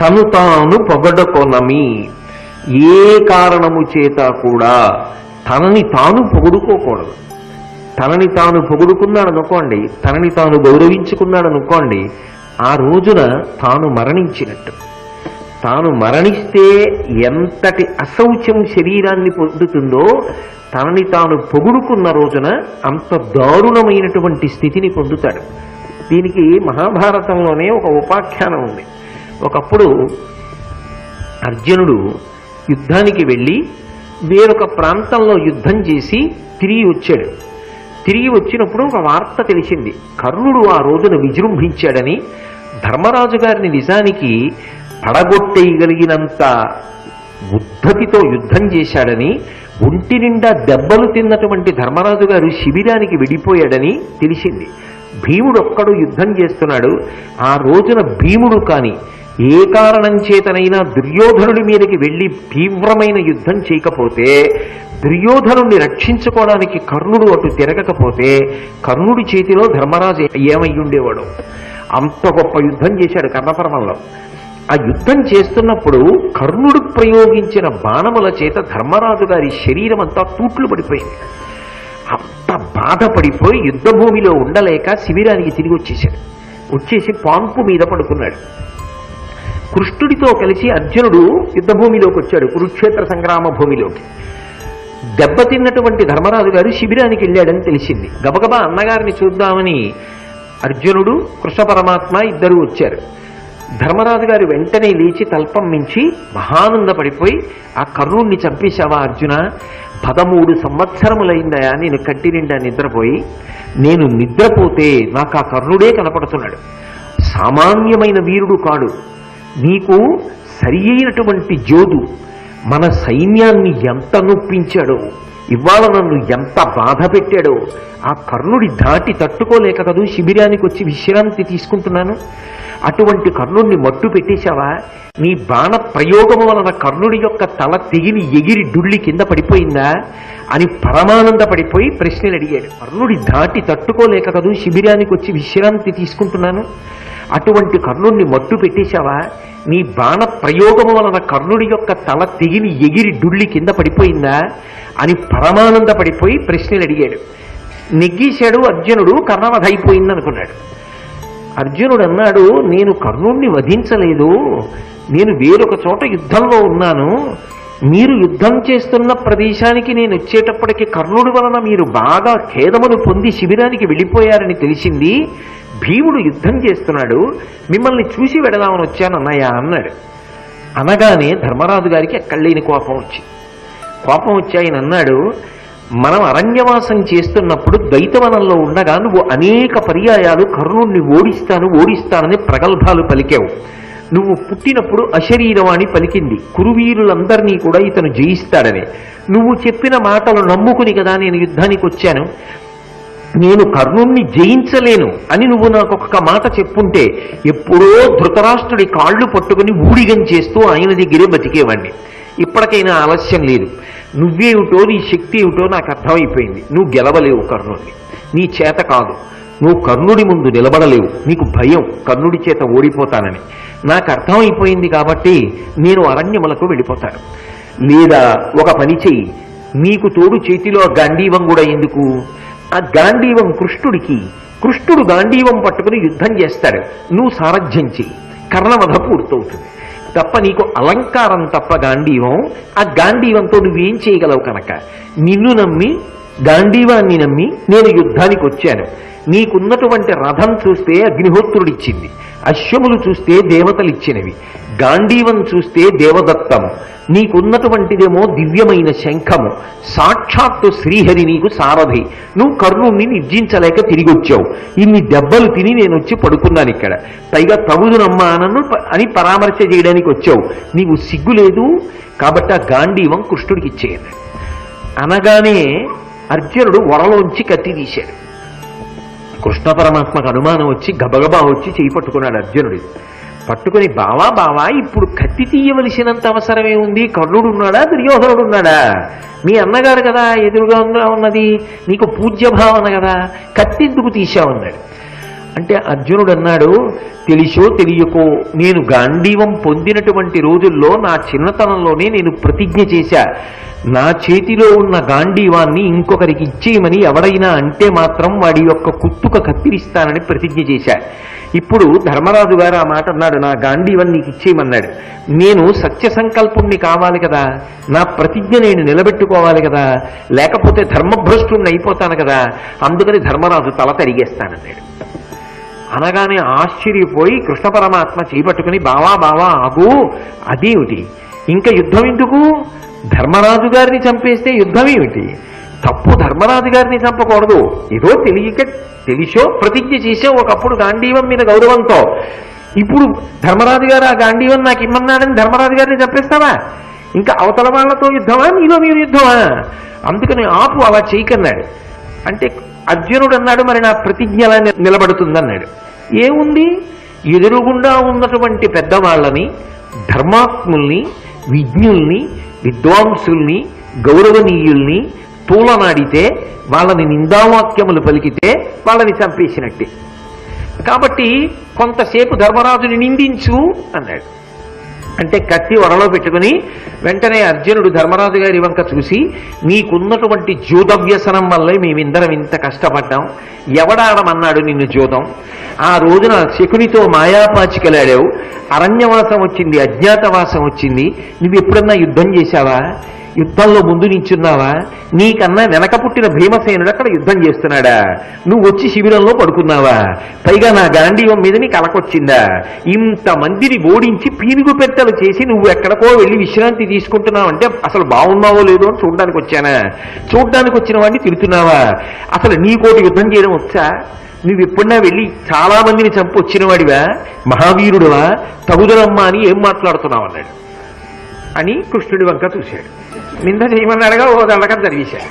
తను తాను పొగడకొనమి ఏ కారణము చేత కూడా తనని తాను పొగుడుకోకూడదు తనని తాను పొగుడుకున్నాడు అనుకోండి తనని తాను గౌరవించుకున్నాడు అనుకోండి ఆ రోజున తాను మరణించినట్టు తాను మరణిస్తే ఎంతటి అశౌచం శరీరాన్ని పొందుతుందో తనని తాను పొగుడుకున్న రోజున అంత దారుణమైనటువంటి స్థితిని పొందుతాడు దీనికి మహాభారతంలోనే ఒక ఉపాఖ్యానం ఉంది ఒకప్పుడు అర్జునుడు యుద్ధానికి వెళ్ళి వేరొక ప్రాంతంలో యుద్ధం చేసి తిరిగి వచ్చాడు తిరిగి వచ్చినప్పుడు ఒక వార్త తెలిసింది కర్ణుడు ఆ రోజున విజృంభించాడని ధర్మరాజు గారిని నిజానికి పడగొట్టేయగలిగినంత ఉద్ధతితో యుద్ధం చేశాడని ఒంటి నిండా దెబ్బలు తిన్నటువంటి ధర్మరాజు గారు శిబిరానికి వెళ్ళిపోయాడని తెలిసింది భీముడు ఒక్కడు యుద్ధం చేస్తున్నాడు ఆ రోజున భీముడు కాని ఏ కారణం చేతనైనా దుర్యోధనుడి మీదకి వెళ్ళి తీవ్రమైన యుద్ధం చేయకపోతే దుర్యోధనుణ్ణి రక్షించుకోవడానికి కర్ణుడు అటు తిరగకపోతే కర్ణుడి చేతిలో ధర్మరాజు ఏమై ఉండేవాడు అంత గొప్ప యుద్ధం చేశాడు కర్ణపర్వంలో ఆ యుద్ధం చేస్తున్నప్పుడు కర్ణుడు ప్రయోగించిన బాణముల చేత ధర్మరాజు గారి శరీరం అంతా తూట్లు పడిపోయింది అంత బాధపడిపోయి యుద్ధభూమిలో ఉండలేక శిబిరానికి తిరిగి వచ్చేశాడు వచ్చేసి పాంపు మీద పడుకున్నాడు కృష్ణుడితో కలిసి అర్జునుడు యుద్ధభూమిలోకి వచ్చాడు కురుక్షేత్ర సంగ్రామ భూమిలోకి దెబ్బతిన్నటువంటి ధర్మరాజు గారు శిబిరానికి వెళ్ళాడని తెలిసింది గబగబా అన్నగారిని చూద్దామని అర్జునుడు కృష్ణ పరమాత్మ ఇద్దరు వచ్చారు ధర్మరాజు గారు వెంటనే లేచి తల్పం మించి మహానందపడిపోయి ఆ కర్ణుణ్ణి చంపేశావా అర్జున పదమూడు సంవత్సరములైందయా నేను కట్టి నిండా నిద్రపోయి నేను నిద్రపోతే నాకు ఆ కర్ణుడే కనపడుతున్నాడు సామాన్యమైన వీరుడు కాడు నీకు సరి అయినటువంటి జోదు మన సైన్యాన్ని ఎంత నొప్పించాడో ఇవాళ నన్ను ఎంత బాధ పెట్టాడో ఆ కర్ణుడి దాటి తట్టుకోలేక కదూ శిబిరానికి వచ్చి విశ్రాంతి తీసుకుంటున్నాను అటువంటి కర్ణుడిని మట్టు పెట్టేశావా నీ బాణ ప్రయోగము వలన కర్ణుడి యొక్క తల తెగిలి ఎగిరి డుళ్ళి కింద పడిపోయిందా అని పరమానంద పడిపోయి ప్రశ్నలు అడిగాడు కర్ణుడి దాటి తట్టుకోలేక కదూ శిబిరానికి వచ్చి విశ్రాంతి తీసుకుంటున్నాను అటువంటి కర్ణుడిని మట్టు పెట్టేశావా నీ బాణ ప్రయోగము వలన కర్ణుడి యొక్క తల తెగిలి ఎగిరి డుళ్ళి కింద పడిపోయిందా అని పరమానంద పడిపోయి ప్రశ్నలు అడిగాడు నెగ్గేశాడు అర్జునుడు కర్ణవధ అయిపోయింది అనుకున్నాడు అర్జునుడు అన్నాడు నేను కర్ణుణ్ణి వధించలేదు నేను వేరొక చోట యుద్ధంలో ఉన్నాను మీరు యుద్ధం చేస్తున్న ప్రదేశానికి నేను వచ్చేటప్పటికి కర్ణుడి వలన మీరు బాగా ఖేదమును పొంది శిబిరానికి వెళ్ళిపోయారని తెలిసింది భీముడు యుద్ధం చేస్తున్నాడు మిమ్మల్ని చూసి వెడదామని వచ్చాను అన్నయ్య అన్నాడు అనగానే ధర్మరాజు గారికి ఎక్కడలేని కోపం వచ్చింది కోపం వచ్చి ఆయన అన్నాడు మనం అరణ్యవాసం చేస్తున్నప్పుడు ద్వైతవనంలో ఉండగా నువ్వు అనేక పర్యాయాలు కర్ణుణ్ణి ఓడిస్తాను ఓడిస్తానని ప్రగల్భాలు పలికావు నువ్వు పుట్టినప్పుడు అశరీరవాణి పలికింది కురువీరులందరినీ కూడా ఇతను జయిస్తాడని నువ్వు చెప్పిన మాటలు నమ్ముకుని కదా నేను యుద్ధానికి వచ్చాను నేను కర్ణుణ్ణి జయించలేను అని నువ్వు నాకు ఒక్క మాట చెప్పుంటే ఎప్పుడో ధృతరాష్ట్రుడి కాళ్ళు పట్టుకుని ఊడిగం చేస్తూ ఆయన దగ్గరే బతికేవాణ్ణి ఇప్పటికైనా ఆలస్యం లేదు నువ్వేమిటో నీ శక్తి ఏమిటో నాకు అర్థమైపోయింది నువ్వు గెలవలేవు కర్ణుడిని నీ చేత కాదు నువ్వు కర్ణుడి ముందు నిలబడలేవు నీకు భయం కర్ణుడి చేత ఓడిపోతానని నాకు అర్థమైపోయింది కాబట్టి నేను అరణ్యములకు వెళ్ళిపోతాను లేదా ఒక పని చెయ్యి నీకు తోడు చేతిలో గాంధీవం కూడా ఎందుకు ఆ గాంధీవం కృష్ణుడికి కృష్ణుడు గాంధీవం పట్టుకుని యుద్ధం చేస్తాడు నువ్వు సారథ్యం చెయ్యి కర్ణవధ పూర్తవుతుంది తప్ప నీకు అలంకారం తప్ప గాంధీవం ఆ గాంధీవంతో నువ్వేం చేయగలవు కనుక నిన్ను నమ్మి గాంధీవాన్ని నమ్మి నేను యుద్ధానికి వచ్చాను నీకున్నటువంటి రథం చూస్తే అగ్నిహోత్రుడిచ్చింది అశ్వములు చూస్తే దేవతలు ఇచ్చినవి గాంధీవం చూస్తే దేవదత్తము నీకున్నటువంటిదేమో దివ్యమైన శంఖము సాక్షాత్తు శ్రీహరి నీకు సారథి నువ్వు కర్ణుణ్ణి నిర్జించలేక తిరిగి వచ్చావు ఇన్ని దెబ్బలు తిని నేను వచ్చి పడుకున్నాను ఇక్కడ పైగా తగుదునమ్మా నన్ను ప- అని పరామర్శ చేయడానికి వచ్చావు నీకు సిగ్గు లేదు కాబట్టి ఆ గాంధీవం కృష్ణుడికి ఇచ్చేయండి అనగానే అర్జునుడు వరలోంచి కత్తి తీశాడు కృష్ణ పరమాత్మకు అనుమానం వచ్చి గబగబా వచ్చి చేయి పట్టుకున్నాడు అర్జునుడు పట్టుకుని బావా బావా ఇప్పుడు కత్తి తీయవలసినంత అవసరమే ఉంది కర్ణుడు ఉన్నాడా దుర్యోధనుడు ఉన్నాడా మీ అన్నగారు కదా ఎదురుగా ఉన్న- ఉన్నది నీకు పూజ్య భావన కదా కత్తి ఎందుకు తీశావన్నాడు అంటే అర్జునుడు అన్నాడు తెలిసో తెలియకో నేను గాంధీవం పొందినటువంటి రోజుల్లో నా చిన్నతనంలోనే నేను ప్రతిజ్ఞ చేశా నా చేతిలో ఉన్న గాంధీవాన్ని ఇంకొకరికి ఇచ్చేయమని ఎవడైనా అంటే మాత్రం వాడి యొక్క కుత్తుక కత్తిరిస్తానని ప్రతిజ్ఞ చేశా ఇప్పుడు ధర్మరాజు గారు ఆ మాట అన్నాడు నా గాంధీవన్ నీకు ఇచ్చేయమన్నాడు నేను సత్య సంకల్పుణ్ణి కావాలి కదా నా ప్రతిజ్ఞ నేను నిలబెట్టుకోవాలి కదా లేకపోతే ధర్మభ్రష్టుణ్ణి అయిపోతాను కదా అందుకని ధర్మరాజు తల తరిగేస్తానన్నాడు అనగానే ఆశ్చర్యపోయి కృష్ణ పరమాత్మ చేపట్టుకుని బావా బావా ఆగు అదేమిటి ఇంకా యుద్ధం ఎందుకు ధర్మరాజు గారిని చంపేస్తే యుద్ధం ఏమిటి తప్పు ధర్మరాజు గారిని చంపకూడదు ఏదో తెలియక తెలిసో ప్రతిజ్ఞ చేసో ఒకప్పుడు గాంధీవం మీద గౌరవంతో ఇప్పుడు ధర్మరాజు గారు ఆ గాంధీవం నాకు ఇమ్మన్నాడని ధర్మరాజు గారిని చంపేస్తావా ఇంకా అవతల వాళ్ళతో యుద్ధమా నీలో మీరు యుద్ధమా అందుకని ఆపు అలా చేయకన్నాడు అంటే అర్జునుడు అన్నాడు మరి నా ప్రతిజ్ఞ ఎలా ని- నిలబడుతుందన్నాడు ఏముంది ఎదురుగుండా ఉన్నటువంటి పెద్దవాళ్ళని ధర్మాత్ముల్ని విజ్ఞుల్ని విద్వాంసుల్ని గౌరవనీయుల్ని తూలనాడితే వాళ్ళని నిందావాక్యములు పలికితే వాళ్ళని చంపేసినట్టే కాబట్టి కొంతసేపు ధర్మరాజుని నిందించు అన్నాడు అంటే కత్తి వరలో పెట్టుకుని వెంటనే అర్జునుడు ధర్మరాజు గారి వంక చూసి నీకున్నటువంటి జూద వ్యసనం వల్లే మేమిందరం ఇంత కష్టపడ్డాం ఎవడాడమన్నాడు నిన్ను జూదం ఆ రోజున శకునితో మాయాపాచికలాడావు అరణ్యవాసం వచ్చింది అజ్ఞాతవాసం వచ్చింది నువ్వు ఎప్పుడన్నా యుద్ధం చేశావా యుద్ధంలో ముందు నించున్నావా నీకన్నా వెనక పుట్టిన భీమసేనుడు అక్కడ యుద్ధం చేస్తున్నాడా నువ్వు వచ్చి శిబిరంలో పడుకున్నావా పైగా నా గాంధీవం మీద నీకు అలకొచ్చిందా ఇంతమందిని ఓడించి పీనుగు పెట్టలు చేసి నువ్వు ఎక్కడికో వెళ్ళి విశ్రాంతి తీసుకుంటున్నావు అంటే అసలు బాగున్నావో లేదో అని చూడడానికి వచ్చానా చూడడానికి వచ్చిన వాడిని తిడుతున్నావా అసలు నీకోటి యుద్ధం చేయడం వచ్చా నువ్వు ఎప్పుడన్నా వెళ్ళి చాలా మందిని చంపి వచ్చిన వాడివా మహావీరుడువా తగుదరమ్మా అని ఏం మాట్లాడుతున్నావు అన్నాడు అని కృష్ణుడి వంక చూశాడు నింద చేయమన్నాడుగా ఓ దండకం జరిగేశాడు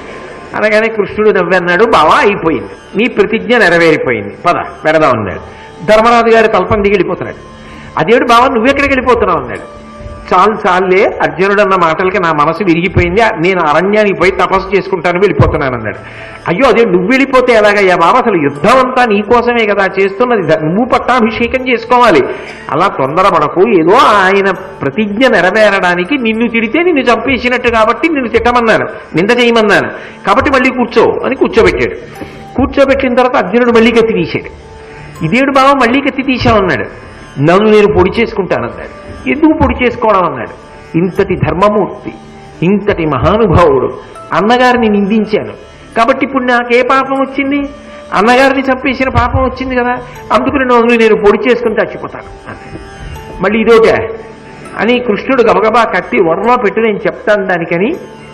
అనగానే కృష్ణుడు నవ్వన్నాడు బావా అయిపోయింది నీ ప్రతిజ్ఞ నెరవేరిపోయింది పద పెడదాం అన్నాడు ధర్మరాజు గారి తల్పం దిగి వెళ్ళిపోతున్నాడు అదేడు బావా నువ్వెక్కడికి వెళ్ళిపోతున్నావు అన్నాడు చాలు చాలులే అర్జునుడు అన్న మాటలకి నా మనసు విరిగిపోయింది నేను అరణ్యానికి పోయి తపస్సు చేసుకుంటాను వెళ్ళిపోతున్నాను అన్నాడు అయ్యో అదే నువ్వు వెళ్ళిపోతే ఎలాగయ్యా బాబా అసలు యుద్ధం అంతా నీ కోసమే కదా చేస్తున్నది ద- నువ్వు పట్టాభిషేకం చేసుకోవాలి అలా తొందరపడకు ఏదో ఆయన ప్రతిజ్ఞ నెరవేరడానికి నిన్ను తిడితే నిన్ను చంపేసినట్టు కాబట్టి నిన్ను తిట్టమన్నాను నింద చేయమన్నాను కాబట్టి మళ్ళీ కూర్చో అని కూర్చోబెట్టాడు కూర్చోబెట్టిన తర్వాత అర్జునుడు మళ్ళీ కత్తి తీశాడు ఇదేడు బావ మళ్ళీ కత్తి తీశామన్నాడు నన్ను నేను పొడి చేసుకుంటానన్నాడు ఎందుకు పొడి చేసుకోవడం అన్నాడు ఇంతటి ధర్మమూర్తి ఇంతటి మహానుభావుడు అన్నగారిని నిందించాను కాబట్టి ఇప్పుడు నాకే పాపం వచ్చింది అన్నగారిని చంపేసిన పాపం వచ్చింది కదా అందుకని నన్ను నేను పొడి చేసుకుని చచ్చిపోతాను అన్నాడు మళ్ళీ ఇదోటే అని కృష్ణుడు గబగబా కత్తి వరలో పెట్టి నేను చెప్తాను దానికని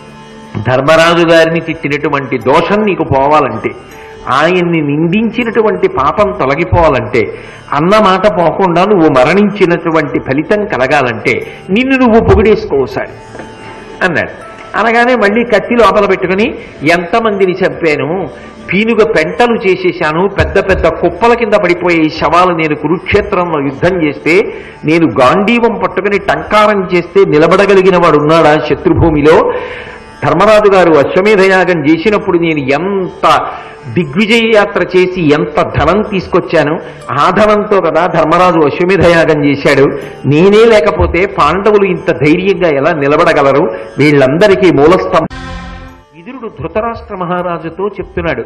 ధర్మరాజు గారిని తిట్టినటువంటి దోషం నీకు పోవాలంటే ఆయన్ని నిందించినటువంటి పాపం తొలగిపోవాలంటే అన్న మాట పోకుండా నువ్వు మరణించినటువంటి ఫలితం కలగాలంటే నిన్ను నువ్వు పొగిడేసుకోసారి అన్నాడు అనగానే మళ్ళీ కత్తి లోపల పెట్టుకుని ఎంతమందిని చంపాను పీనుగ పెంటలు చేసేశాను పెద్ద పెద్ద కుప్పల కింద పడిపోయే ఈ శవాలు నేను కురుక్షేత్రంలో యుద్ధం చేస్తే నేను గాంధీవం పట్టుకుని టంకారం చేస్తే నిలబడగలిగిన వాడు ఉన్నాడా శత్రుభూమిలో ధర్మరాజు గారు అశ్వమేధయాగం చేసినప్పుడు నేను ఎంత దిగ్విజయ యాత్ర చేసి ఎంత ధనం తీసుకొచ్చాను ఆ ధనంతో కదా ధర్మరాజు అశ్వమేధయాగం చేశాడు నేనే లేకపోతే పాండవులు ఇంత ధైర్యంగా ఎలా నిలబడగలరు వీళ్ళందరికీ మూలస్తంభం విదురుడు ధృతరాష్ట్ర మహారాజుతో చెప్తున్నాడు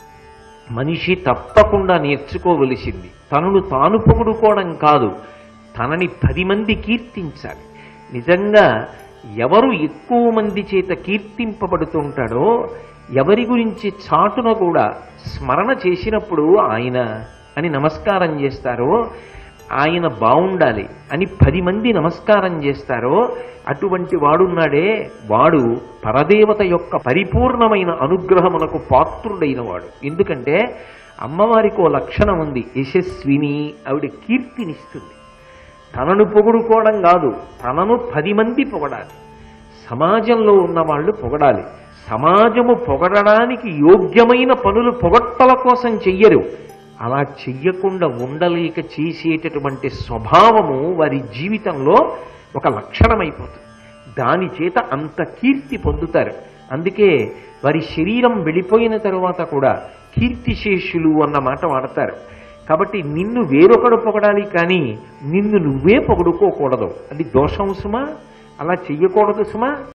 మనిషి తప్పకుండా నేర్చుకోవలసింది తనను తాను పొగుడుకోవడం కాదు తనని పది మంది కీర్తించాలి నిజంగా ఎవరు ఎక్కువ మంది చేత కీర్తింపబడుతుంటాడో ఎవరి గురించి చాటున కూడా స్మరణ చేసినప్పుడు ఆయన అని నమస్కారం చేస్తారో ఆయన బాగుండాలి అని పది మంది నమస్కారం చేస్తారో అటువంటి వాడున్నాడే వాడు పరదేవత యొక్క పరిపూర్ణమైన అనుగ్రహమునకు పాత్రుడైన వాడు ఎందుకంటే అమ్మవారికి ఓ లక్షణం ఉంది యశస్విని ఆవిడ కీర్తినిస్తుంది తనను పొగుడుకోవడం కాదు తనను పది మంది పొగడాలి సమాజంలో ఉన్న వాళ్ళు పొగడాలి సమాజము పొగడడానికి యోగ్యమైన పనులు పొగట్టల కోసం చెయ్యరు అలా చెయ్యకుండా ఉండలేక చేసేటటువంటి స్వభావము వారి జీవితంలో ఒక లక్షణమైపోతుంది దాని చేత అంత కీర్తి పొందుతారు అందుకే వారి శరీరం వెళ్ళిపోయిన తరువాత కూడా కీర్తిశేషులు అన్న మాట వాడతారు కాబట్టి నిన్ను వేరొకడు పొగడాలి కానీ నిన్ను నువ్వే పొగడుకోకూడదు అది దోషం సుమా అలా చెయ్యకూడదు సుమా